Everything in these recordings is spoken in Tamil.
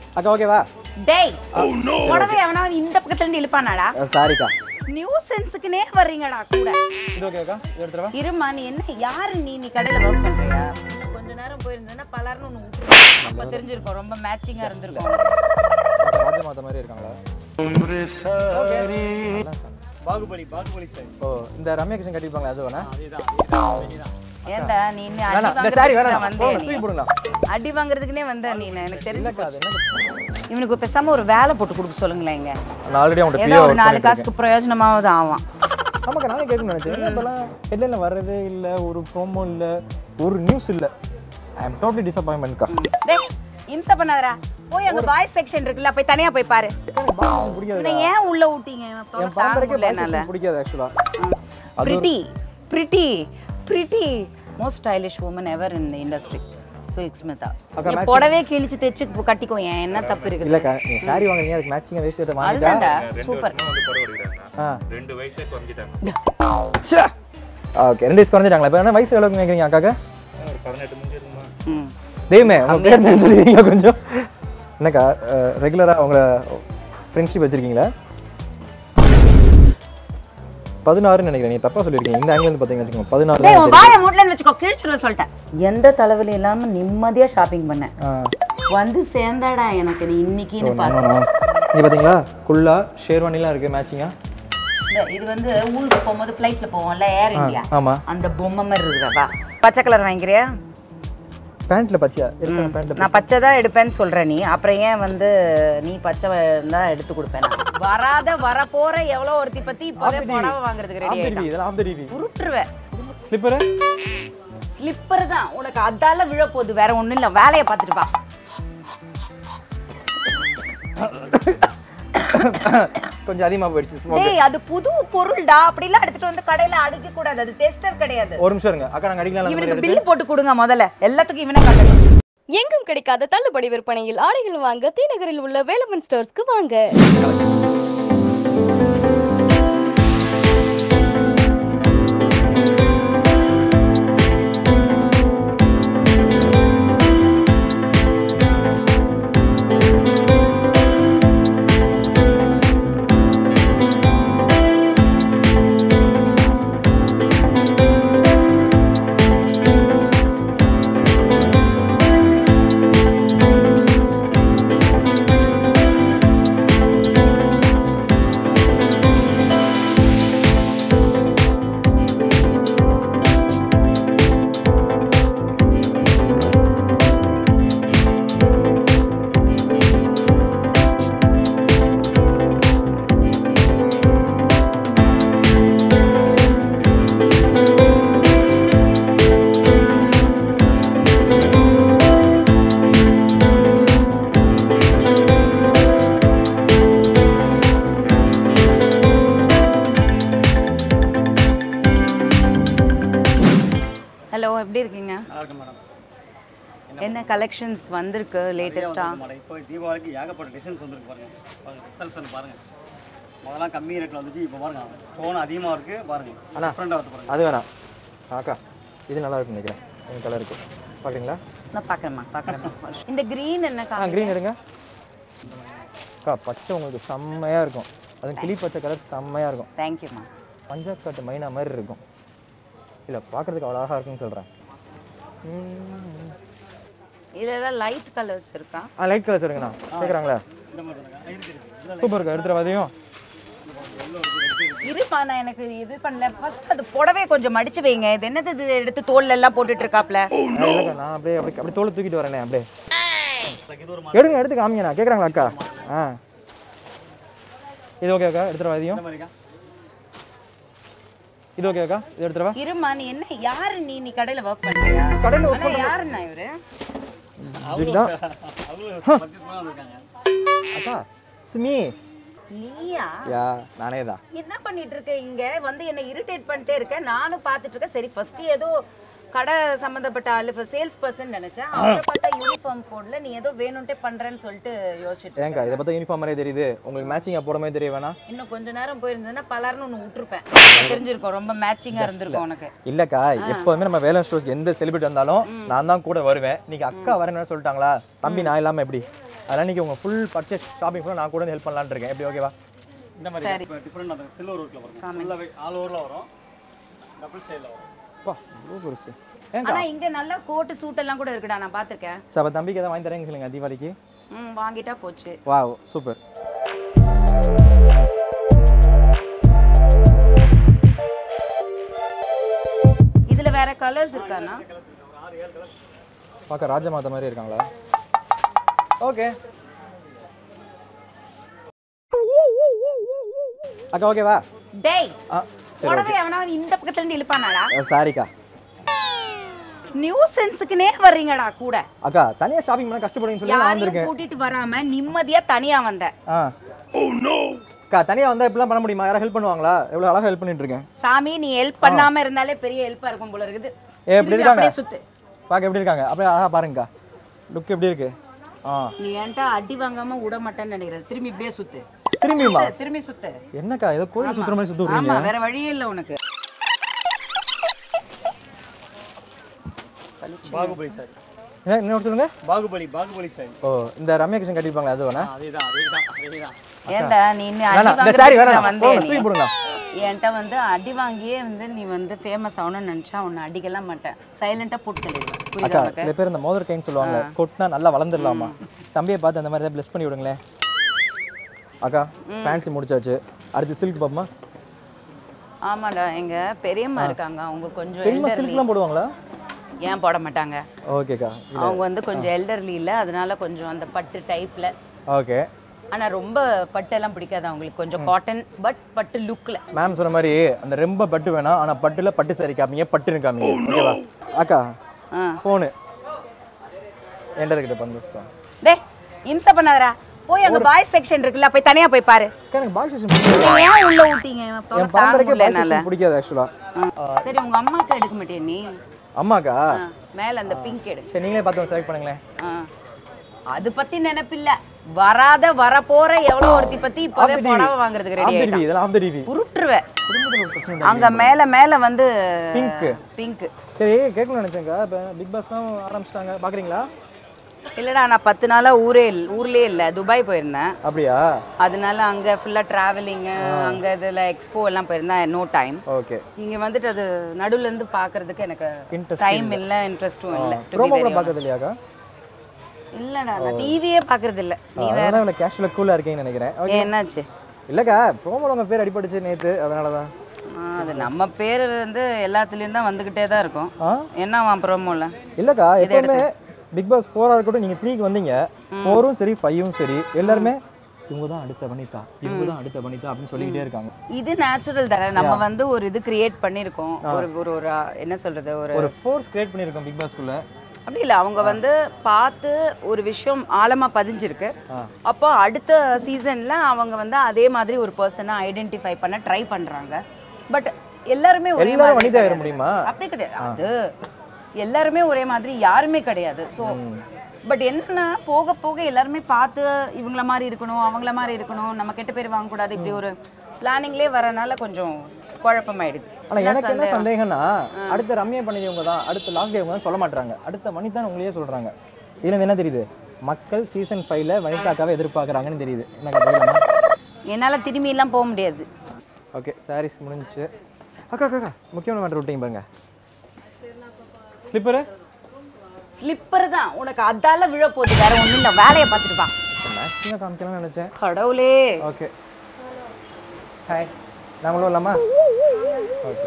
அக்கா ஓகேவா டேய் புடவை எவனாவது இந்த பக்கத்துல இருந்து இழுப்பானாடா சாரிக்கா நியூ சென்ஸுக்குனே வர்றீங்கடா கூட இது ஓகேக்கா இது எடுத்துருவா இருமா நீ என்ன யாரு நீ நீ கடையில ஒர்க் பண்றியா கொஞ்ச நேரம் போயிருந்தேன்னா பலர்னு ஒன்று விட்டுருக்கோம் அப்ப தெரிஞ்சிருக்கும் ரொம்ப மேட்சிங்கா இருந்திருக்கும் ராஜமாத்த மாதிரி இருக்காங்களா பாகுபலி பாகுபலி ஸ்டைல் ஓ இந்த ரம்யா கிருஷ்ணன் கட்டிருப்பாங்க அது வேணா ஏன்டா நீ இன்னும் அடி வேணாம் இந்த சாரி வேணாம் வாங்குறதுக்கு போங்க வந்தே தூக்கி நீ போடுங்க அடி வாங்குறதுக்குனே வந்த நீ எனக்கு தெரிஞ்சு இல்லக்கா அது என்ன இவனுக்கு பேசாம ஒரு வேலை போட்டு கொடுக்க சொல்லுங்களேன் இங்க நான் ஆல்ரெடி அவங்கள்ட்ட ஏதோ பியோ ஒரு நாலு காசுக்கு பிரயோஜனமாவது ஆவான் ஆமாக்கா நானே கேட்கணும்னு நினைச்சேன் இப்போலாம் ஹெட்லைனில் வர்றதே இல்லை ஒரு ப்ரோமோ இல்லை ஒரு நியூஸ் இல்லை ஐ எம் டோட்டலி டிசப்பாயின்மெண்ட்க்கா டேய் இம்சை பண்ணாதடா போய் அங்க பாய்ஸ் செக்ஷன் இருக்குல்ல போய் தனியா போய் பாரு பிடிக்காது இவனை ஏன் உள்ள ஊட்டிங்க இவன் தொலை என் பாம்பரக்கே தாங்க முடியல என்னால பிடிக்காது ஆக்சுவலாக pretty pretty pretty most stylish woman ever in industry Silk Smitha அக்கா, என் புடவே கிழிச்சு தைச்சு கட்டிக்கோ ஏன் என்ன தப்பு இருக்குது இல்லைக்கா நீங்கள் சாரி வாங்குறீங்க அதுக்கு மேட்சிங்காக வேஸ்ட் எடுத்து வாங்கிட்டா அதுதான்டா ரெண்டு சூப்பர் வருஷமா வந்து படம் எடுக்கிறாங்க ஆ ரெண்டு வயசே குறைஞ்சிட்டாங்க ஓகே ரெண்டு வயசு குறைஞ்சிட்டாங்களா இப்போ என்ன வயசு எவ்வளோ கேட்குறீங்க அக்காக்க ஒரு பதினெட்டு முடிஞ்சிருக்குமா ம் தெய்வமே உங்க பேர் என்னன்னு சொல்லிடுறீங்களா கொஞ்சம் என்னக்கா ரெகுலராக உங்களை ஃப்ரெண்ட்ஷிப் வச்சிருக்கீங்களா பதினாறுன்னு நினைக்கிறேன் நீங்க தப்பா சொல்லியிருக்கீங்க இந்த ஆங்கிள் வந்து பார்த்தீங்கன்னு வச்சுக்கோங்க பதினாறு டேய் தான் உன் வாயை மூட்டலன்னு வச்சுக்கோ கிழிச்சிருவேன் சொல்லிட்டேன் எந்த தலைவலி இல்லாம நிம்மதியா ஷாப்பிங் பண்ணேன் ஆ வந்து சேர்ந்தாடா எனக்கு நீ இன்னைக்குன்னு பாரு இங்கே பார்த்தீங்களா குல்லா ஷேர்வானிலாம் இருக்குது மேட்சிங்காக இந்த இது வந்து ஊருக்கு போகும்போது ஃப்ளைட்ல போவோம்ல ஏர் இந்தியா ஆமாம் அந்த பொம்மை மாதிரி இருக்குதா பச்சை கலர் வாங்கிக்கிறியா பேண்ட்டில் பச்சையா இருக்கிற பேண்ட்டில் நான் பச்சை தான் எடுப்பேன்னு சொல்ற நீ அப்புறம் ஏன் வந்து நீ பச்சை தான் எடுத்து கொடுப்பேன் நான். வராத வரப்போற எவ்வளோ ஒருத்தி பத்தி இப்போதே புடவை வாங்குறதுக்கு ரெடி ஆஃப் ஆயிட்டான் இதெல்லாம் ஆஃப் த டிவி உருட்டுருவேன் ஸ்லிப்பரு ஸ்லிப்பர் தான் உனக்கு அதால விழ போகுது வேற ஒண்ணும் இல்ல வேலையை பார்த்துட்டு வா கொஞ்சம் அதிகமாக போயிடுச்சு smoke. டேய் அது புது பொருள்டா அப்படிலாம் எடுத்துட்டு வந்து கடையில அடிக்க கூடாது அது டெஸ்டர் கிடையாது ஒரு நிமிஷம் இருங்க அக்கா நாங்கள் அடிக்கலாம் இவனுக்கு பில் போட்டு கொடுங்க முதல்ல எல்லாத்துக்கும் இவனே கட்டணும் எங்கும் கிடைக்காத தள்ளுபடி விற்பனையில் ஆடைகள் வாங்க தீநகரில் உள்ள வேலமன் ஸ்டோர்ஸ்க்கு வாங்க ஹலோ எப்படி இருக்கீங்க நல்லா இருக்கு மேடம் என்ன கலெக்ஷன்ஸ் வந்திருக்கு லேட்டஸ்டா மேடம் இப்போ தீபாவளிக்கு ஏகப்பட்ட டிசைன்ஸ் வந்துருக்கு பாருங்க பாருங்க ரிசல்ட்ஸ் வந்து பாருங்க முதல்லாம் கம்மி ரேட்டில் வந்துச்சு இப்போ பாருங்க ஸ்டோன் அதிகமாக இருக்கு பாருங்க அண்ணா. டிஃப்ரெண்டாக வந்து பாருங்க அது வேணாம் அக்கா இது நல்லா இருக்குன்னு நினைக்கிறேன் இந்த கலருக்கு பார்க்குறீங்களா நான் பார்க்குறேம்மா பார்க்குறேம்மா இந்த green என்ன ஆ க்ரீன் எடுங்க அக்கா பச்சை உங்களுக்கு செம்மையாக இருக்கும் அதுவும் கிளி பச்சை கலர் செம்மையாக இருக்கும் தேங்க்யூம்மா பஞ்சாக்காட்டு மைனா மாதிரி இருக்கும் இல்லை பார்க்குறதுக்கு அவ்வளோ அழகாக இருக்குன்னு சொல்கிறேன் இதுல லைட் கலர்ஸ் இருக்கா ஆ லைட் கலர்ஸ் இருக்குண்ணா கேட்குறாங்களா இந்த மாதிரி தானே இருக்கு இருக்கு சூப்பர் எடுத்துகிற அதையும் இருப்பா நான் எனக்கு இது பண்ணல ஃபர்ஸ்ட் அது புடவே கொஞ்சம் மடிச்சு வைங்க இது என்னது இது எடுத்து தோல்ல எல்லாம் போட்டுட்டு இருக்காப்ல இல்லைக்கா நான் அப்படியே அப்படி அப்படி தோலை தூக்கிட்டு வரேனே அப்படியே இது ஒரு எடுங்க எடுத்து காமிங்கண்ணா கேட்குறாங்களா அக்கா ஆ இது ஓகே அக்கா எடுத்துகிற அதையும் இந்த மாதிரிக்கா இது ஓகே அக்கா இது எடுத்துறவா இருமா நீ என்ன யாரு நீ நீ கடையில ஒர்க் பண்றியா கடையில ஆனா யாருண்ணா இவரு இதுதான் அவங்களும் பர்ச்சேஸ் பண்ண வந்திருக்காங்க அக்கா ஸ்மி நீயா யா நானே தான் என்ன பண்ணிட்டு இருக்க இங்க வந்து என்ன இரிட்டேட் பண்ணிட்டே இருக்க நானும் பார்த்துட்டு இருக்கேன் சரி ஃபர்ஸ்ட் ஏதோ கடை சம்பந்தப்பட்ட ஆளு இப்போ சேல்ஸ் பர்சன் நினைச்சேன் அவரை பார்த்தா யூனிஃபார்ம் போடல நீ ஏதோ வேணும்ட்டே பண்றேன்னு சொல்லிட்டு யோசிச்சுட்டு ஏங்கா இதை பார்த்தா யூனிஃபார்ம் மாதிரியே தெரியுது உங்களுக்கு மேட்சிங்காக போட மாதிரி தெரிய வேணா இன்னும் கொஞ்ச நேரம் போயிருந்ததுன்னா பலர்னு ஒன்று விட்டுருப்பேன் தெரிஞ்சிருக்கும் ரொம்ப மேட்சிங்கா இருந்திருக்கும் உனக்கு இல்லக்கா எப்போதுமே நம்ம வேலன் ஸ்டோர்ஸ்க்கு எந்த செலிபிரிட்டி வந்தாலும் நான் தான் கூட வருவேன் நீங்க அக்கா வரேன்னு சொல்லிட்டாங்களா தம்பி நான் இல்லாம எப்படி அதனால நீங்க உங்க ஃபுல் பர்ச்சேஸ் ஷாப்பிங் ஃபுல்லாக நான் கூட ஹெல்ப் பண்ணலான்னு இருக்கேன் எப்படி ஓகேவா இந்த மாதிரி இப்போ டிஃப்ரெண்ட் அந்த சில்வர் ஒர்க்கில் வரும் ஃபுல்லாகவே ஆல் ஓவரில் வரும் டபுள் சைடில் வரும் அப்பா இவ்வளோ பெருசு ஏங்கா ஆனா இங்க நல்ல கோட்டு சூட் எல்லாம் கூட இருக்குடா நான் பாத்திருக்கேன் சரி அப்போ தம்பிக்கு எதாவது வாங்கி தரேங்க சொல்லுங்க தீபாவளிக்கு ம் வாங்கிட்டா போச்சு வா சூப்பர் இதுல வேற கலர்ஸ் இருக்காண்ணா பார்க்க ராஜமாதா மாதிரி இருக்காங்களா ஓகே அக்கா ஓகேவா டேய் ஆ சரி புடவை எவனாவது இந்த பக்கத்துல இருந்து இழுப்பானாடா சாரிக்கா நியூ சென்ஸுக்குனே வர்றீங்கடா கூட அக்கா தனியாக ஷாப்பிங் பண்ண கஷ்டப்படுங்க சொல்லி நான் யாரையும் வந்திருக்கேன் கூட்டிட்டு வராம நிம்மதியா தனியா வந்த ஆ அக்கா தனியாக வந்தால் இப்படிலாம் பண்ண முடியுமா யாராவது ஹெல்ப் பண்ணுவாங்களா எவ்வளோ அழகாக ஹெல்ப் பண்ணிட்டு இருக்கேன் சாமி நீ ஹெல்ப் பண்ணாம இருந்தாலே பெரிய ஹெல்ப்பா இருக்கும் போல இருக்குது ஏ எப்படி திரும்பி இருக்காங்க அப்படியே சுத்து பார்க்க எப்படி இருக்காங்க அப்படியே அழகாக பாருங்கக்கா லுக் எப்படி இருக்கு ஆ நீ என்கிட்ட அடி வாங்காம விட மாட்டேன்னு நினைக்கிறேன் திரும்பி இப்படியே சுத்து திரும்பியுமா சுத்து, திரும்பி சுத்து என்னக்கா ஏதோ கோயில் சுற்றுற மாதிரி சுற்று விட்றீங்க ஆமா வேற வழியே இல்ல உனக்கு பாகுபலி சாரி என்ன என்ன சொல்லுங்க பாகுபலி பாகுபலி சாரி ஓ இந்த ரம்யா கிருஷ்ணன் கட்டிருப்பாங்களா அது வேணா அதே தான் அதே தான் அதே தான் ஏன்டா நீ இன்னும் அடி வேணாம் இந்த சாரி வாங்குறதுக்கு வேணாம் வந்தே போங்க நீ. தூக்கி போடுங்க என்கிட்ட வந்து அடி வாங்கியே வந்து நீ வந்து ஃபேமஸ் ஆகணும்னு நினைச்சா உன்னை அடிக்கலாம் மாட்டேன் சைலண்டா போட்டு தள்ளிடுவேன் புரியுதா அக்கா உனக்கு சில பேர் இந்த மோதர் கைன்னு சொல்லுவாங்க கொட்டினா நல்லா வளர்ந்துடலாமா தம்பியை பார்த்து அந்த மாதிரி ஏதாவது ப்ளஸ் பண்ணி விடுங்களேன் அக்கா ஃபேன்சி முடிச்சாச்சு அடுத்து சில்க் பாப்பமா ஆமாடா எங்க பெரியம்மா இருக்காங்க அவங்க கொஞ்சம் பெரியமா elderly. சில்க்லாம் போடுவாங்களா ஏன் போட மாட்டாங்க ஓகேக்கா அவங்க வந்து கொஞ்சம் எல்டர்லி இல்ல அதனால கொஞ்சம் அந்த பட்டு டைப்ல ஓகே ஆனா ரொம்ப பட்டெல்லாம் பிடிக்காது அவங்களுக்கு கொஞ்சம் காட்டன் பட் பட்டு லுக்ல மேம் சொன்ன மாதிரி அந்த ரொம்ப பட்டு வேணாம் ஆனா பட்டுல பட்டு சரி காமிங்க பட்டுன்னு காமிங்க ஓகேவா அக்கா ஆ ஃபோனு என்கிட்ட கிட்ட பந்து டேய் இம்ச பண்ணாதடா போய் அங்க பாய்ஸ் செக்ஷன் இருக்குல்ல போய் தனியா போய் பாரு எனக்கு பாய் செக்ஷன் நீ ஏன் உள்ள ஊட்டிங்க தொலை என் தாங்க பாம்பரைக்கே முடியல பாய் என்னால செக்ஷன் பிடிக்காது ஆக்சுவலா ஆ. சரி உங்க அம்மாக்கு எடுக்க மாட்டியா நீ அம்மாக்கா ஆ, மேல அந்த பிங்க் எடு சரி நீங்களே பார்த்து செலக்ட் பண்ணுங்களேன் ஆ. அது பத்தி நினைப்பில்ல வராத வரப்போற எவ்வளவு ஒருத்தி பத்தி இப்பவே புடவை வாங்குறதுக்கு ரெடி ஆஃப் த ஆயிட்டா டிவி இதெல்லாம் ஆஃப் த டிவி உருட்டுருவேன் குடும்பத்தில் ஒரு பிரச்சனை அங்க மேல மேல வந்து Pink. பிங்க் சரி கேட்கணும்னு நினைச்சேங்க இப்போ பிக் பாஸ் தான் ஆரம்பிச்சிட்டாங்க பார்க்குறீங்களா இல்லடா நான் பத்து நாளா ஊரே இல்ல ஊர்லயே இல்ல துபாய் போயிருந்தேன் அப்படியா அதனால அங்க ஃபுல்லா டிராவலிங் அங்க இதுல எக்ஸ்போ எல்லாம் போயிருந்தேன் நோ டைம் ஓகே இங்க வந்துட்டு அது நடுவுல இருந்து பாக்குறதுக்கு எனக்கு Interest டைம் இல்ல இன்ட்ரெஸ்டும் இல்ல to be ப்ரோமோ very கூட honest. பார்க்கறது இல்லையாக்கா இல்லடா நான் டிவியே பாக்குறது இல்ல நீ அதனால இவ்வளோ கேஷுவலாக கூலாக இருக்கீங்கன்னு நினைக்கிறேன் ஓகே ஏன் என்னாச்சு இல்லைக்கா ப்ரோமோல உங்கள் பேர் அடிபட்டுச்சு நேற்று அதனால தான் ஆ, அது நம்ம பேர் வந்து எல்லாத்துலேயும் தான் வந்துக்கிட்டே தான் இருக்கும் ஆ என்னவா ப்ரோமோல இல்லைக்கா எப்பவுமே பிக் பாஸ் ஃபோராக இருக்கட்டும் நீங்கள் த்ரீக்கு வந்தீங்க ஃபோரும் சரி ஃபைவும் சரி எல்லாருமே இவங்க தான் அடுத்த வனிதா இவங்க தான் அடுத்த வனிதா அப்படின்னு சொல்லிக்கிட்டே இருக்காங்க இது நேச்சுரல் தானே நம்ம வந்து ஒரு இது கிரியேட் பண்ணியிருக்கோம் ஒரு ஒரு ஒரு ஆ, என்ன சொல்றது ஒரு ஒரு ஃபோர்ஸ் கிரியேட் பண்ணியிருக்கோம் பிக் பாஸ்க்குள்ள அப்படி இல்லை அவங்க வந்து பார்த்து ஒரு விஷயம் ஆழமா பதிஞ்சிருக்கு அப்போ அடுத்த சீசன்ல அவங்க வந்து அதே மாதிரி ஒரு பர்சனை ஐடென்டிஃபை பண்ண ட்ரை பண்றாங்க பட் எல்லாருமே ஒரே எல்லாரும் மாதிரி வனிதா ஆயிட கிடையாது. முடியுமா அப்படி கிடையாது அது எல்லாருமே ஒரே மாதிரி யாருமே கிடையாது ஸோ பட் என்னன்னா போக போக எல்லாருமே பார்த்து இவங்கள மாதிரி இருக்கணும் அவங்கள மாதிரி இருக்கணும் நம்ம கெட்ட பேர் வாங்கக்கூடாது இப்படி ஒரு பிளானிங்லேயே வரனால கொஞ்சம் குழப்பமாயிடுது ஆனா எனக்கு என்ன சந்தேகம்னா அடுத்த ரம்யா பண்ணியவங்க தான் அடுத்த லாஸ்ட் டே தான் சொல்ல மாட்டாங்க அடுத்த வனிதா உங்களையே சொல்றாங்க இதுல இருந்து என்ன தெரியுது மக்கள் சீசன் ஃபைவ்ல வனிதாக்காவை எதிர்பார்க்கறாங்கன்னு தெரியுது எனக்கு தெரியலமா என்னால திரும்பி எல்லாம் போக முடியாது ஓகே சாரீஸ் முடிஞ்சுச்சு அக்கா அக்கா அக்கா முக்கியமான மேட்டர் விட்டீங்க பாருங்க ஸ்லிப்பரு ஸ்லிப்பர் தான் உனக்கு அதால விழ போகுது வேற ஒண்ணும் இல்ல வேலையை பார்த்துட்டு வா மேக்ஸிமம் காமிக்கலாம்னு நினைச்சேன் கடவுளே ஓகே ஹாய் நாமளும் இல்லாமா ஓகே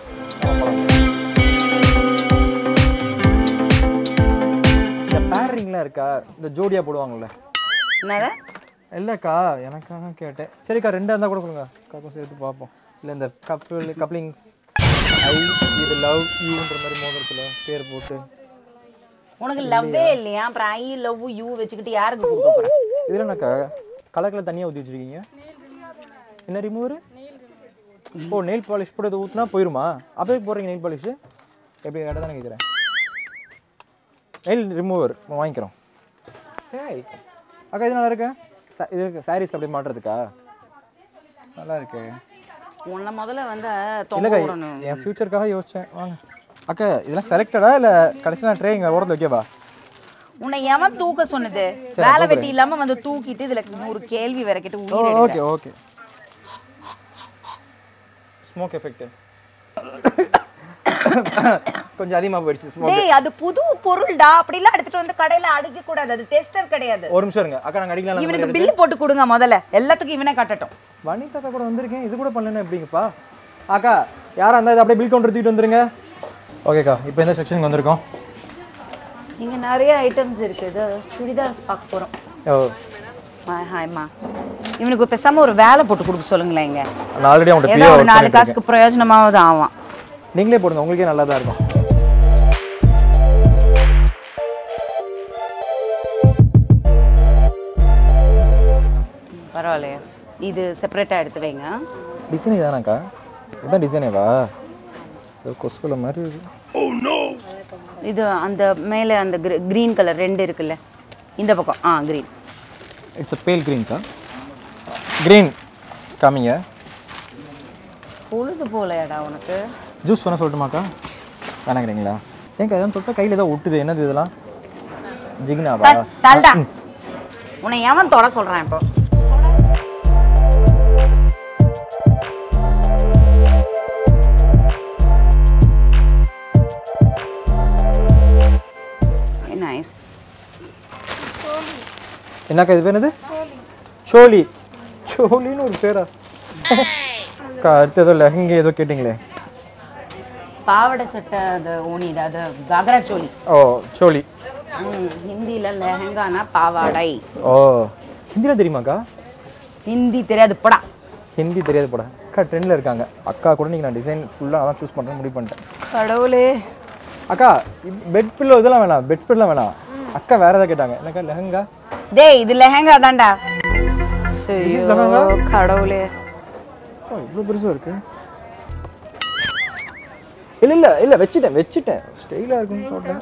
இந்த பேரிங்லாம் இருக்கா இந்த ஜோடியா போடுவாங்கல்ல என்னது இல்லைக்கா எனக்காக கேட்டேன் சரிக்கா ரெண்டாக இருந்தால் கூட கொடுங்க காக்கும் சேர்த்து பார்ப்போம் இல்லை இந்த கப்பிள் கப்ளிங்ஸ் ஐ இது லவ் யூன்ற மாதிரி மோதிரத்தில் பேர் போட்டு உனக்கு லவ்வே இல்லையா அப்புறம் ஐ லவ் யூ வச்சுக்கிட்டு யாருக்கு கொடுக்க போற இதில் என்னக்கா கலக்கில் தனியாக ஊற்றி வச்சிருக்கீங்க என்ன ரிமூவர் ஓ நெயில் பாலிஷ் போட்டு ஊற்றினா போயிருமா அப்போவே போடுறீங்க நெயில் பாலிஷ் எப்படி கேட்டால் தானே கேட்குறேன் நெயில் ரிமூவர் வாங்கிக்கிறோம் ஏய் அக்கா இது நல்லா இருக்கு ச- இது சாரீஸ் அப்படியே மாட்டுறதுக்கா நல்லா இருக்கு உன்னை முதல்ல வந்து தொங்க இல்லைக்கா விடணும் என் ஃப்யூச்சருக்காக யோசிச்சேன் வாங்க அக்கா இதெல்லாம் செலக்டடா இல்லை கடைசியில் ட்ரே இங்கே ஓரத்தில் வைக்கவா உன்னை எவன் தூக்க சொன்னது வேலை வெட்டி இல்லாம வந்து தூக்கிட்டு இதுல நூறு கேள்வி வேற கேட்டு ஓ உயிர் ஓகே ஓகே ஸ்மோக் எஃபெக்ட் கொஞ்சம் அதிகமாக போயிடுச்சு ஸ்மோக் டேய் அது புது பொருள்டா அப்படிலாம் எடுத்துட்டு வந்து கடையில அடிக்க கூடாது அது டெஸ்டர் கிடையாது ஒரு நிமிஷம் இருங்க அக்கா நாங்கள் அடிக்கலாம் இவனுக்கு பில் போட்டு கொடுங்க முதல்ல எல்லாத்துக்கும் இவனே கட்டட்டும் வனிதாக்கா கூட வந்திருக்கேன் இது கூட பண்ணலன்னா எப்படிங்கப்பா அக்கா யாரா இருந்தால் இதை அப்படியே பில் கவுண்டர் தூக்கிட்டு வந்துருங்க ஓகேக்கா இப்போ எந்த செக்ஷனுக்கு வந்திருக்கோம் இங்க நிறைய ஐட்டம்ஸ் இருக்கு இது சுடிதார்ஸ் பார்க்க போறோம் ஓ ஹாய் ஹாய்மா இவனுக்கு பேசாம ஒரு வேலை போட்டு கொடுக்க சொல்லுங்களேன் இங்க நான் ஆல்ரெடி அவங்கள்ட்ட ஏதோ பிஓ ஒரு நாலு காசுக்கு பிரயோஜனமாவது ஆவான் நீங்களே போடுங்க உங்களுக்கே நல்லா தான் இருக்கும் பரவாயில்லையா இது செப்பரேட்டா எடுத்து வைங்க டிசைன் இதானாக்கா இதுதான் டிசைனேவா ஏதோ கொசுக்குள்ள மாதிரி இருக்கு இது அந்த மேலே அந்த கிரீன் கலர் ரெண்டு இருக்குல்ல இந்த பக்கம் ஆ கிரீன் இட்ஸ் அ பேல் க்ரீன்க்கா க்ரீன் காமிங்க பொழுது போலையாடா உனக்கு ஜூஸ் வேணா சொல்லட்டுமாக்கா வேணாங்கிறீங்களா ஏங்க அதான் தொட்டா கையில் ஏதோ ஒட்டுது என்னது இதெல்லாம் ஜிகினாவா தல்- தல்டா உன்னை எவன் தொட சொல்றான் இப்போ நைஸ் என்னக்கா இது பேர் என்னது சோலி சோலின்னு ஒரு பேரா அக்கா அடுத்து ஏதோ லெஹங்க ஏதோ கேட்டிங்களே பாவாடை சட்டை அது ஓனிடா அது ககரா சோலி ஓ சோலி ம் ஹிந்தியில் லெஹங்கானா பாவாடை ஓ ஹிந்தியில் தெரியுமாக்கா ஹிந்தி தெரியாது போடா ஹிந்தி தெரியாது போட அக்கா ட்ரெண்டில் இருக்காங்க அக்கா கூட நீங்கள் நான் டிசைன் ஃபுல்லாக அதான் சூஸ் பண்ணுறேன் முடிவு பண்ணிட்டேன் கடவுளே அக்கா பெட் பில்லோ இதெல்லாம் வேணாம் பெட் ஸ்ப்ரெட்லாம் வேணாம் அக்கா வேற ஏதாவது கேட்டாங்க என்னக்கா லெஹங்கா டேய் இது லெஹங்கா தான்டா is லெஹங்கா? ஐயோ, கடவுளே ஓ இவ்வளோ பெருசாக இருக்கு இல்லை இல்லை இல்லை வச்சுட்டேன் வச்சுட்டேன் ஸ்டைலாக இருக்குன்னு போட்டேன்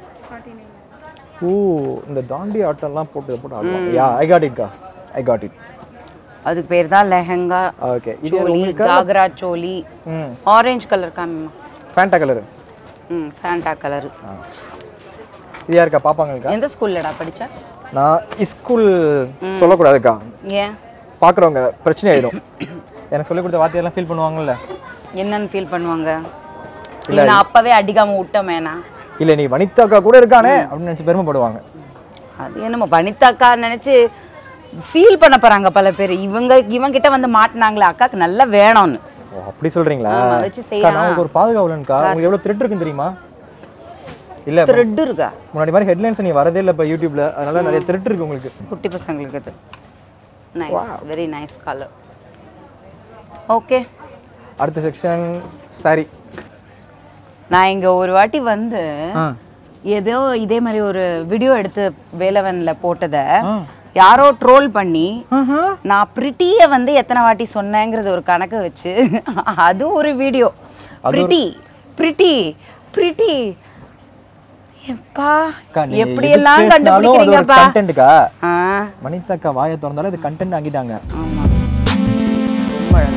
ஓ இந்த தாண்டி ஆட்டம்லாம் போட்டு போட்டு ஆடுவாங்க யா ஐ காட் இட்கா ஐ காட் இட் அதுக்கு பேர் தான் லெஹங்கா ஓகே இது சோலி உங்களுக்கு காக்ரா சோலி ம் ஆரஞ்சு கலர் காமிமா ஃபேண்டா கலரு ம் ஃபேண்டா கலர் இது யாருக்கா பாப்பாங்களுக்கா எந்த ஸ்கூல்லடா படிச்ச நான் ஸ்கூல் சொல்லக்கூடாதுக்கா ஏன் பார்க்குறவங்க பிரச்சனை ஆயிடும் எனக்கு சொல்லிக் கொடுத்த வார்த்தையெல்லாம் ஃபீல் பண்ணுவாங்கல்ல என்னன்னு ஃபீல் பண்ணுவாங்க இல்ல நான் அப்பவே அடிக்காம விட்டமேனா இல்லை நீ வனிதாக்கா கூட இருக்கானே அப்படின்னு நினச்சி பெருமைப்படுவாங்க அது என்னமோ வனிதாக்கா நினைச்சு ஃபீல் பண்ண போறாங்க பல பேர் இவங்க இவங்க கிட்ட வந்து மாட்டினாங்களே அக்காக்கு நல்லா வேணும்னு ஓ அப்படி சொல்றீங்களா ஆமா, வச்சு அக்கா, செய்யலாம். நான் உங்களுக்கு ஒரு பாதுகாவலன்க்கா உங்களுக்கு எவ்வளோ த்ரெட் இருக்குன்னு தெரியுமா இல்ல த்ரெட் இருக்கா முன்னாடி மாதிரி ஹெட்லைன்ஸ் நீ வரதே இல்லை இப்போ யூடியூப்ல அதனால நிறைய த்ரெட் இருக்கு உங்களுக்கு குட்டி பசங்களுக்கு இது nice very nice colour okay அடுத்த செக்ஷன் சாரி நான் இங்க ஒரு வாட்டி வந்து ஆ ஏதோ இதே மாதிரி ஒரு வீடியோ எடுத்து வேலவன்ல போட்டத ஆ. யாரோ ட்ரோல் பண்ணி ஆஹா. நான் பிரிட்டிய வந்து எத்தனை வாட்டி சொன்னேங்கிறது ஒரு கணக்கு வச்சு அது ஒரு வீடியோ பிரிட்டி பிரிட்டி பிரிட்டி எப்பா அக்கா, நீ எப்படி எது எல்லாம் பேசினாலும் அது ஒரு கண்டுபிடிக்கிறீங்கப்பா கண்டென்ட்டுக்கா ஆ வனிதாக்கா வாயை திறந்தாலும் இது கண்டென்ட் ஆக்கிட்டாங்க ஆமா ரொம்ப அழகா.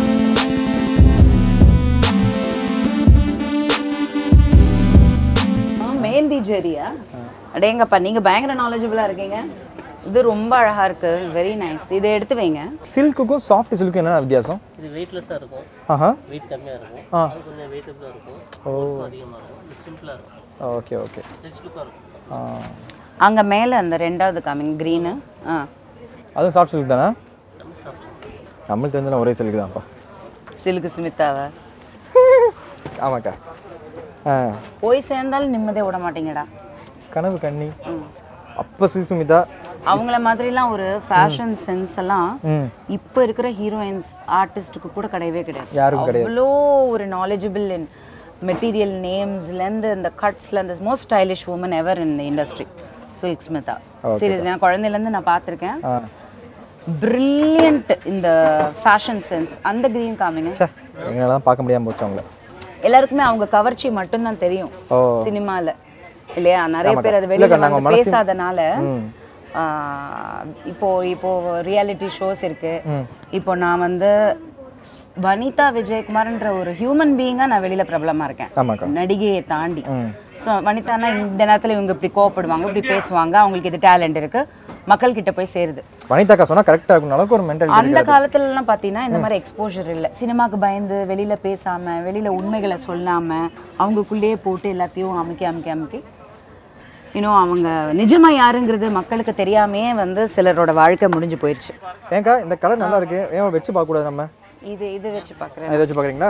ஆ, மேந்தி ஜெரியா அடேங்கப்பா நீங்க பயங்கர நாலேஜபிளா இருக்கீங்க இது ரொம்ப அழகா இருக்கு வெரி நைஸ் இதை எடுத்து வைங்க சில்க்குக்கும் சாஃப்ட் சில்க்கும் என்ன வித்தியாசம் இது வெயிட்லெஸ்ஸாக இருக்கும் ஆஹா வெயிட் கம்மியாக இருக்கும் ஆ அது கொஞ்சம் வெயிட்டபுளாக இருக்கும் ஓ அதிகமாக இருக்கும் இது சிம்பிளாக இருக்கும் ஓகே ஓகே ரிச் லுக்காக இருக்கும் ஆ அங்க மேல அந்த ரெண்டாவது காமிங் green ஆ அதுவும் சாஃப்ட் சில்க் தானே நம்ம சாப்பிட்டு நம்மளுக்கு தெரிஞ்சலாம் ஒரே சில்க் தான்ப்பா சிலுக்கு ஸ்மித்தாவ ஆமாக்கா ஆ போய் சேர்ந்தாலும் நிம்மதியா விட மாட்டீங்கடா கனவு கண்ணி அப்போ ஸ்ரீ சுமிதா அவங்கள மாதிரிலாம் ஒரு ஃபேஷன் சென்ஸ் எல்லாம் ம் இப்போ இருக்கிற ஹீரோயின்ஸ் ஆர்டிஸ்ட்டுக்கு கூட கிடையவே கிடையாது யாருக்கும் கிடையாது. அவ்வளோ ஒரு நாலேஜபிள் இன் மெட்டீரியல் நேம்ஸ்லேருந்து இந்த கட்ஸ்லேருந்து most stylish woman ever in industry Silk Smitha serious நான் குழந்தையிலேருந்து நான் பார்த்துருக்கேன் ஆ பிரில்லியன்ட் இந்த ஃபேஷன் சென்ஸ் அந்த க்ரீன் காமிங்க சே எங்களால் தான் பார்க்க முடியாமல் போச்சு அவங்கள எல்லாருக்குமே அவங்க கவர்ச்சி மட்டும்தான் தெரியும் ஓ சினிமால இல்லையா நிறைய ஆமாக்கா. பேர் அது இல்லக்கா, வெளியில நாங்க வந்து மனசு- பேசாதனால ம். ஆஹ், இப்போ இப்போ ரியாலிட்டி ஷோஸ் இருக்கு ம். இப்போ நான் வந்து வனிதா விஜயகுமார்ன்ற ஒரு ஹியூமன் பீயிங்கா நான் வெளியில பிரபலமா இருக்கேன் ஆமாக்கா நடிகையை தாண்டி ம் ஸோ வனிதானா இந்த நேரத்துல இவங்க இப்படி கோவப்படுவாங்க இப்படி பேசுவாங்க அவங்களுக்கு இது டேலண்ட் இருக்கு மக்கள் கிட்ட போய் சேருது வனிதாக்கா சொன்னா கரெக்டா இருக்கும் அளவுக்கு ஒரு மென்டல் அந்த காலத்துலலாம் பார்த்தீங்கன்னா இந்த மாதிரி எக்ஸ்போஷர் இல்லை சினிமாக்கு பயந்து வெளியில பேசாம வெளியில உண்மைகளை சொல்லாம அவங்களுக்குள்ளேயே போட்டு எல்லாத்தையும் அமுக்கி அமுக்கி அமுக்கி இன்னும் அவங்க நிஜமா யாருங்கிறது மக்களுக்கு தெரியாமையே வந்து சிலரோட வாழ்க்கை முடிஞ்சு போயிடுச்சு ஏங்கா இந்த கலர் நல்லா இருக்கு ஏன் வச்சு பார்க்க கூடாது நம்ம இது இது வச்சு பார்க்குறேன் இதை வச்சு பார்க்குறீங்களா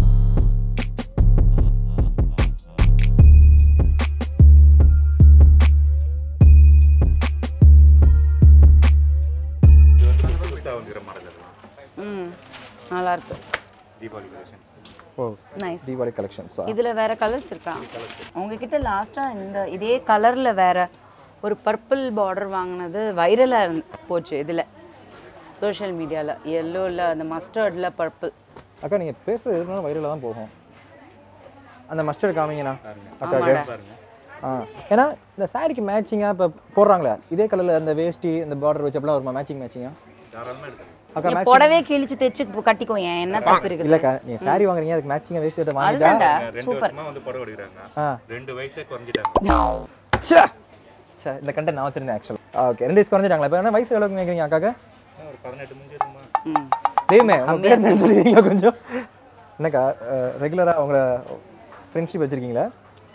இது வந்து புதுசாக வந்துக்கிற மாடல் அதெல்லாம் ம் நல்லா இருக்கு Deepavali collections oh nice Deepavali கலெக்ஷன்ஸா இதுல வேற கலர்ஸ் இருக்கா உங்ககிட்ட லாஸ்டா இந்த இதே கலர்ல வேற ஒரு பர்பிள் பார்டர் வாங்கினது வைரலா போச்சு இதுல சோஷியல் மீடியால எல்லோல அந்த மஸ்டர்ட்ல பர்பிள் அக்கா நீங்க பேசுறது எதுனாலும் வைரலாக தான் போகும் அந்த மஸ்டர்ட் காமிங்கண்ணா அக்காக்கு பாருங்க ஆ ஏன்னா இந்த சாரிக்கு மேட்சிங்காக இப்போ போடுறாங்களே இதே கலரில் அந்த வேஷ்டி இந்த பார்டர் வச்சு அப்படிலாம் வருமா மேட்சிங் மேட்சிங்கா தாராளமாக எடுத்துக்கலாம் அக்கா என் மேட்சிங் புடவே கிழிச்சு தைச்சு இப்போ கட்டிக்கோ ஏன் என்ன தப்பு இருக்குது இல்லைக்கா நீங்கள் சாரி வாங்குறீங்க அதுக்கு மேட்சிங்காக வேஷ்டி எடுத்து வாங்கிட்டா அதுதான்டா ரெண்டு சூப்பர் வருஷமா வந்து புடவை எடுக்கிறாங்க ஆ ரெண்டு வயசே குறைஞ்சிட்டாங்க ச்சே ச்சே இந்த கண்டென்ட் நான் வச்சிருந்தேன் ஆக்சுவலாக ஓகே ரெண்டு வயசு குறைஞ்சிட்டாங்களா இப்போ என்ன வயசு எவ்வளோ கேட்குறீங்க அக்காக்கு இன்னும் ஒரு பதினெட்டு முடிஞ்சிருக்குமா ம் தெய்வமே உங்க பேர் என்ன சொல்லிடுறீங்களா கொஞ்சம் என்னக்கா ரெகுலராக உங்களை ஃப்ரெண்ட்ஷிப் வச்சிருக்கீங்களா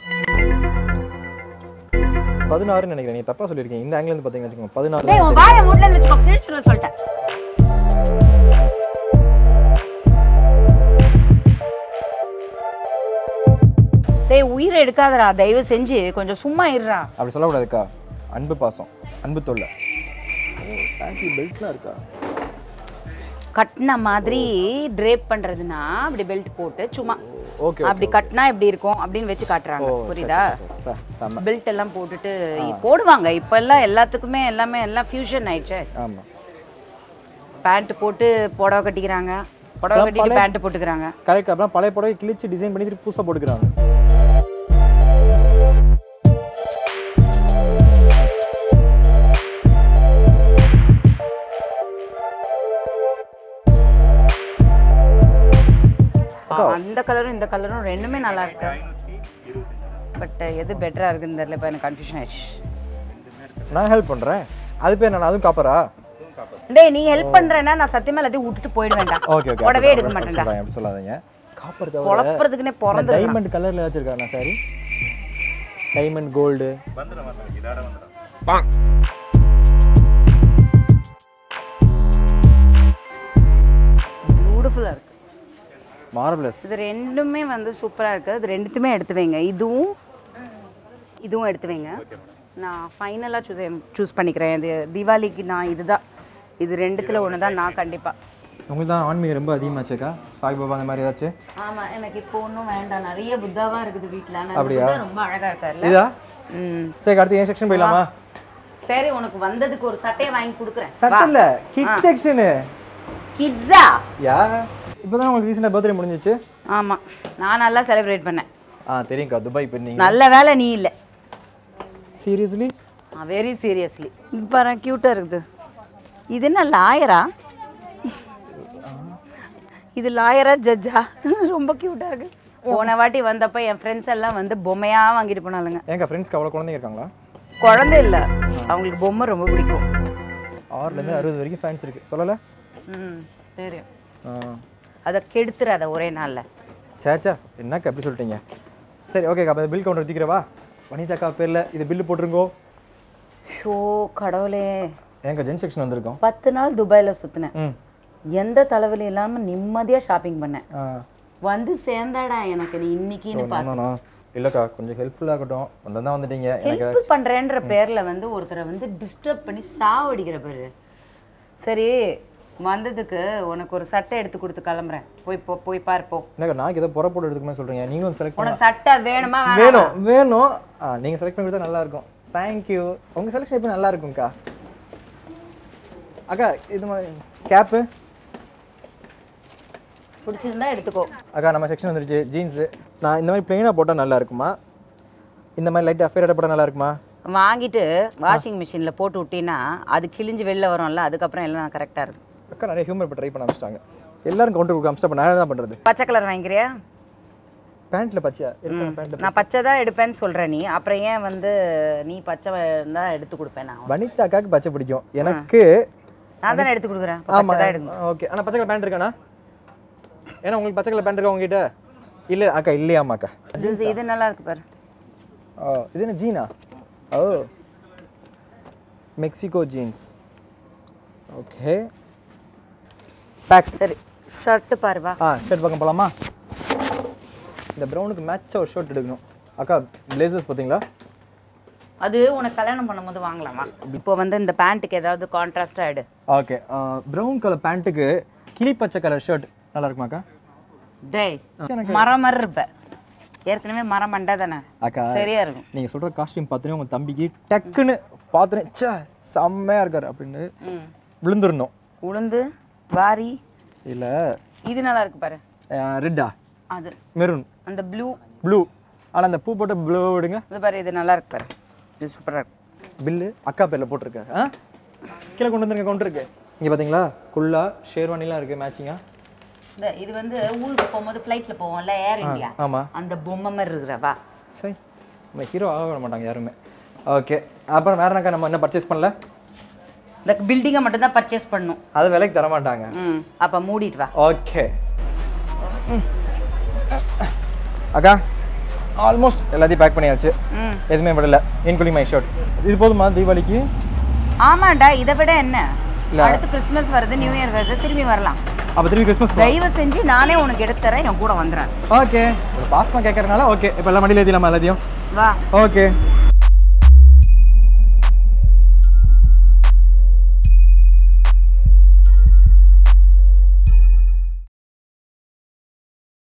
பதினாறுன்னு நினைக்கிறேன் நீங்க தப்பா சொல்லியிருக்கீங்க இந்த ஆங்கிள் இருந்து பார்த்தீங்கன்னு வச்சுக்கோங்க பதினாறு டேய் உன் வாயை மூடலன்னு வச்சுக்கோ கிழிச்சிருவேன் சொல்லிட்டேன் டேய் உயிரை எடுக்காதடா தயவு செஞ்சு கொஞ்சம் சும்மா இருடா அப்படி சொல்லக்கூடாதுக்கா அன்பு பாசம் அன்பு தொல்லை ஓ சாண்டி பெல்ட்லாம் இருக்கா கட்டின மாதிரி ட்ரேப் பண்றதுனா அப்படி பெல்ட் போட்டு சும்மா ஓகே அப்படி கட்டினா எப்படி இருக்கும் அப்படின்னு வச்சு காட்டுறாங்க புரியுதா சார் செம்ம பெல்ட் எல்லாம் போட்டுட்டு போடுவாங்க இப்ப எல்லாம் எல்லாத்துக்குமே எல்லாமே எல்லாம் ஃபியூஷன் ஆயிடுச்சு ஆமா பேண்ட் போட்டு புடவை கட்டிக்கிறாங்க புடவை கட்டிட்டு பேண்ட் போட்டுக்கிறாங்க கரெக்ட் அப்படிலாம் பழைய புடவை கிழிச்சு டிசைன் பண்ணி திருப்பி புதுசாக போட்டுக்கிறாங்க அந்த கலரும் இந்த கலரும் ரெண்டுமே நல்லா இருக்கு ஐநூற்றி இருபத்தஞ்சு பட் எது பெட்டரா இருக்குன்னு தெரியல இப்போ எனக்கு கன்ஃபியூஷன் ஆயிடுச்சு நான் ஹெல்ப் பண்றேன் அது பேர் என்ன அதுவும் காப்பரா டேய் நீ ஹெல்ப் பண்றேன்னா நான் சத்தியமா எல்லாத்தையும் விட்டுட்டு போயிடுவேன்டா ஓகே ஓகே புடவே எடுக்க மாட்டேன்டா சொல்றாங்க அப்படி சொல்லாதீங்க காப்பர் குழப்பறதுக்குன்னே பிறந்து டைமண்ட் கலர்ல வச்சிருக்காங்க நான் சாரி டைமண்ட் கோல்டு வந்துடும் வந்துடும் இதோட வந்துடும் பியூட்டிஃபுல்லா இருக்கு மார்பிளஸ் இது ரெண்டுமே வந்து சூப்பரா இருக்கு இது ரெண்டுத்துமே எடுத்து வைங்க இதுவும் இதுவும் எடுத்து வைங்க நான் ஃபைனலாக சூஸ் சூஸ் பண்ணிக்கிறேன் இது தீபாவளிக்கு நான் இதுதான் இது ரெண்டுத்துல ஒன்று தான் நான் கண்டிப்பா உங்களுக்கு தான் ஆன்மீகம் ரொம்ப அதிகமாச்சேக்கா சாய்பாபா அந்த மாதிரி ஏதாச்சும் ஆமா எனக்கு இப்போ ஒன்றும் வேண்டாம் நிறைய புத்தாவா இருக்குது வீட்டில் நான் அப்படியா? புத்தா ரொம்ப அழகா இருக்காருல்ல இதா ம் சரி அடுத்து ஏன் செக்ஷன் போயிடலாமா சரி உனக்கு வந்ததுக்கு ஒரு சட்டையை வாங்கி கொடுக்குறேன் சட்டை இல்ல கிட் செக்ஷனு கிட்ஸா யா இப்போதான் உங்களுக்கு ரீசெண்டாக பர்த்டே முடிஞ்சிச்சு ஆமா நான் நல்லா செலிப்ரேட் பண்ணேன் ஆ தெரியும்க்கா துபாய் போயிருந்தீங்க நல்ல வேலை நீ இல்லை சீரியஸ்லி வெரி சீரியஸ்லி இது பாரு க்யூட்டாக இருக்குது இது என்ன லாயரா இது லாயரா ஜட்ஜா ரொம்ப க்யூட்டாக இருக்கு போன வாட்டி வந்தப்போ என் ஃப்ரெண்ட்ஸ் எல்லாம் வந்து பொம்மையாக வாங்கிட்டு போனாலுங்க ஏங்க ஃப்ரெண்ட்ஸ்க்கு அவ்வளோ குழந்தைங்க இருக்காங்களா குழந்தை இல்லை அவங்களுக்கு பொம்மை ரொம்ப பிடிக்கும் ஆறுலேருந்து அறுபது வரைக்கும் ஃபேன்ஸ் இருக்கு சொல்லலை ம் தெரியும் ஆ அதை கெடுத்துறாத ஒரே நாளில் சேச்சா என்னக்கா அப்படி சொல்லிட்டீங்க சரி ஓகேக்கா அப்போ பில் கவுண்டர் தூக்கிறவா வனிதாக்கா பேரில் இது பில்லு போட்டுருங்கோ ஷோ கடவுளே ஏங்க ஜென் செக்ஷன் வந்திருக்கோம் பத்து நாள் துபாயில் சுற்றினேன் ம் எந்த தலைவலி இல்லாமல் நிம்மதியாக ஷாப்பிங் பண்ணேன் ஆ வந்து சேர்ந்தாடா எனக்கு நீ இன்னைக்குன்னு பார்த்து நானா இல்லைக்கா கொஞ்சம் ஹெல்ப்ஃபுல்லாக இருக்கட்டும் வந்து தான் வந்துட்டீங்க எனக்கு ஹெல்ப் பண்றேன்ற பேர்ல வந்து ஒருத்தரை வந்து டிஸ்டர்ப் பண்ணி சாவடிக்கிற பேரு சரி வந்ததுக்கு உனக்கு ஒரு சட்டை எடுத்து கொடுத்து கிளம்புறேன் போய் போ போய் பாரு போ என்னக்கா நான் ஏதோ புற போட்டு எடுத்துக்கணும்னு சொல்கிறீங்க நீங்களும் செலக்ட் உனக்கு சட்டை வேணுமா வேணாமா? வேணும் வேணும் ஆ நீங்கள் செலக்ட் பண்ணி கொடுத்தா நல்லா இருக்கும் தேங்க்யூ உங்கள் செலெக்ஷன் எப்போ நல்லா இருக்கும்க்கா அக்கா இது மாதிரி கேப்பு பிடிச்சிருந்தா எடுத்துக்கோ அக்கா நம்ம செக்ஷன் வந்துருச்சு ஜீன்ஸு நான் இந்த மாதிரி பிளெயினாக போட்டால் நல்லா இருக்குமா இந்த மாதிரி லைட் அஃபேர் போட்டால் நல்லா இருக்குமா வாங்கிட்டு வாஷிங் மிஷினில் போட்டு விட்டீங்கன்னா அது கிழிஞ்சு வெளில வரும்ல அதுக்கப்புறம் எல்லாம் கரெக்டாக இருக்கும் அக்கா நிறைய ஹியூமர் இப்போ ட்ரை பண்ண ஆரம்பிச்சிட்டாங்க எல்லாரும் கவுண்டர் கொடுக்க ஆரம்பிச்சா நான் என்ன பண்ணுறது பச்சை கலர் வாங்கிக்கிறியா பேண்ட்டில் பச்சையா இருக்கு பேண்ட்டில் நான் பச்சை தான் எடுப்பேன்னு சொல்கிறேன் நீ அப்புறம் ஏன் வந்து நீ பச்சை தான் எடுத்து கொடுப்பேன் நான் வனிதா அக்காவுக்கு பச்சை பிடிக்கும் எனக்கு நான் தானே எடுத்து கொடுக்குறேன் பச்சை தான் எடுங்க ஓகே ஆனால் பச்சை கலர் பேண்ட் இருக்காண்ணா ஏன்னா உங்களுக்கு பச்சை கலர் பேண்ட் இருக்கா உங்ககிட்ட இல்லை அக்கா இல்லையாம்மா அக்கா இது இது நல்லா இருக்கு பாரு ஓ இது என்ன ஜீனா ஓ மெக்சிகோ ஜீன்ஸ் ஓகே பேக் சரி ஷர்ட்டு பாரு வா ஆ ஷர்ட் பக்கம் போகலாமா இந்த ப்ரௌனுக்கு மேட்சாக ஒரு ஷர்ட் எடுக்கணும் அக்கா பிளேசர்ஸ் பார்த்தீங்களா அது உனக்கு கல்யாணம் பண்ணும்போது வாங்கலாமா இப்போ வந்து இந்த பேண்ட்டுக்கு ஏதாவது கான்ட்ராஸ்டாக எடு ஓகே ப்ரௌன் கலர் பேண்ட்டுக்கு கிளி பச்சை கலர் ஷர்ட் நல்லா இருக்குமாக்கா டேய் மரம் மாதிரி இருப்ப ஏற்கனவே மரம் மண்டா தானே அக்கா சரியா இருக்கும் நீங்கள் சொல்கிற காஸ்டியூம் பார்த்தோன்னே உங்கள் தம்பிக்கு டக்குன்னு பார்த்துனேன் ச்சே செம்மையாக இருக்கார் அப்படின்னு ம் விழுந்துருந்தோம் உளுந்து வாரி இல்லை இது நல்லா இருக்கு பாரு ரெட்டா அது மெரூன் அந்த ப்ளூ ப்ளூ ஆனால் அந்த பூ போட்ட ப்ளூ விடுங்க இது பாரு இது நல்லா இருக்கு பாரு இது சூப்பராக இருக்கு பில்லு அக்கா பேரில் போட்டிருக்கேன் ஆ கீழே கொண்டு வந்துருங்க கொண்டு இருக்கு இங்கே பார்த்தீங்களா குல்லா ஷேர்வானிலாம் இருக்குது மேட்சிங்காக இந்த இது வந்து ஊருக்கு போகும்போது ஃப்ளைட்டில் போவோம்ல ஏர் இந்தியா ஆமாம் அந்த பொம்மை மாதிரி இருக்கிறவா சரி நம்ம ஹீரோ ஆக விட மாட்டாங்க யாருமே ஓகே அப்புறம் வேற என்னக்கா நம்ம என்ன பர்ச்சேஸ் பண்ணல இந்த பில்டிங்கை மட்டும் தான் பர்ச்சேஸ் பண்ணும் அது விலைக்கு தர மாட்டாங்க ம் அப்போ மூடிட்டு வா ஓகே அக்கா ஆல்மோஸ்ட் எல்லாத்தையும் பேக் பண்ணியாச்சு ம் எதுவுமே விடல இன்க்ளூடிங் மை ஷர்ட் இது போதுமா தீபாவளிக்கு ஆமாண்டா இதை விட என்ன அடுத்து கிறிஸ்மஸ் வருது நியூ இயர் வருது திரும்பி வரலாம் அப்போ திரும்பி கிறிஸ்மஸ் தயவு செஞ்சு நானே உனக்கு எடுத்து தரேன் என் கூட வந்துடுறேன் ஓகே ஒரு பாஸ்மா கேட்கறதுனால ஓகே இப்போ எல்லாம் மண்டியில் ஏற்றிலாமா எல்லாத்தையும் வா ஓகே